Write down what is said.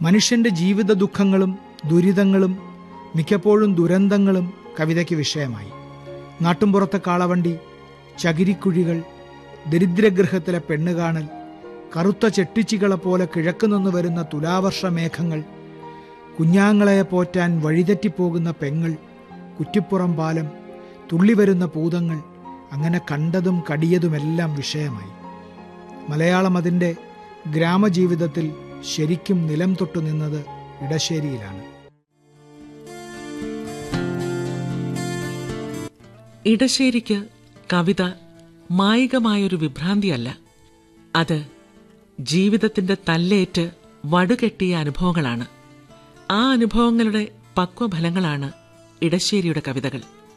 മനുഷ്യന്റെ ജീവിത ദുഃഖങ്ങളും ദുരിതങ്ങളും മിക്കപ്പോഴും ദുരന്തങ്ങളും കവിതയ്ക്ക് വിഷയമായി നാട്ടുംപുറത്തെ കാളവണ്ടി ചകിരിക്കുഴികൾ ദരിദ്രഗൃഹത്തിലെ പെണ്ണുകാണൽ കറുത്ത ചെട്ടിച്ചികളെ പോലെ കിഴക്കുനിന്ന് വരുന്ന തുലാവർഷ മേഘങ്ങൾ കുഞ്ഞാങ്ങളെ പോറ്റാൻ വഴിതെറ്റിപ്പോകുന്ന പെങ്ങൾ കുറ്റിപ്പുറം പാലം തുള്ളിവരുന്ന പൂതങ്ങൾ അങ്ങനെ കണ്ടതും കടിയതുമെല്ലാം വിഷയമായി മലയാളം അതിൻ്റെ ഗ്രാമജീവിതത്തിൽ ശരിക്കും നിലം തൊട്ടു നിന്നത് ഇടശ്ശേരിയിലാണ് ഇടശ്ശേരിക്ക് കവിത മായികമായൊരു വിഭ്രാന്തിയല്ല അത് ജീവിതത്തിന്റെ തല്ലേറ്റ് വടുകെട്ടിയ അനുഭവങ്ങളാണ് ആ അനുഭവങ്ങളുടെ പക്വഫലങ്ങളാണ് ഇടശ്ശേരിയുടെ കവിതകൾ